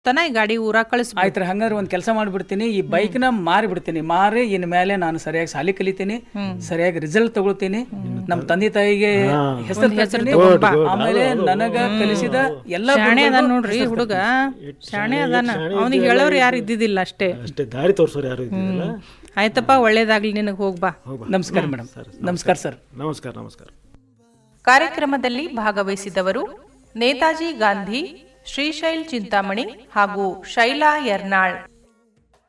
ತನ ಈ ಗಾಡಿ ಊರಾಗ ಕಳಿಸ್ ಆಯ್ತು ಹಂಗಾರೆ ಒಂದ್ ಕೆಲಸ ಮಾಡ್ಬಿಡ್ತೀನಿ ಈ ಬೈಕ್ ನ ಮಾರಿ ಬಿಡ್ತೀನಿ ಮಾರಿ ಇನ್ ಮೇಲೆ ನಾನು ಸರಿಯಾಗಿ ಸಾಲಿ ಕಲಿತೀನಿ ಸರಿಯಾಗಿ ರಿಸಲ್ಟ್ ತಗೊಳ್ತೀನಿ ನಮ್ಮ ತಂದೆ ತಾಯಿಗೆ ಹೆಸರು ತರ್ತೀನಿ. ಆಮೇಲೆ ನನಗ ಕಲಿಸಿದ ಎಲ್ಲ ಶಾಣೆ ಅದಾನ ನೋಡ್ರಿ ಹುಡುಗ ಶಾಣೆ ಅದಾನ ಅವನಿಗೆ ಹೇಳೋರು ಯಾರು ಇದ್ದಿದ್ದಿಲ್ಲ ಅಷ್ಟೇ ಅಷ್ಟೇ ದಾರಿ ತೋರಿಸೋರು ಯಾರು ಇದ್ದಿಲ್ಲ ಆಯ್ತಪ್ಪ ಒಳ್ಳೇದಾಗ್ಲಿ ನಿನಗೆ ಹೋಗ್ಬಾ ನಮಸ್ಕಾರ ಮೇಡಮ್ ನಮಸ್ಕಾರ ಸರ್ ನಮಸ್ಕಾರ ನಮಸ್ಕಾರ ಕಾರ್ಯಕ್ರಮದಲ್ಲಿ ಭಾಗವಹಿಸಿದವರು ನೇತಾಜಿ ಗಾಂಧಿ ಶ್ರೀಶೈಲ್ ಚಿಂತಾಮಣಿ ಹಾಗೂ ಶೈಲಾ ಯರ್ನಾಳ್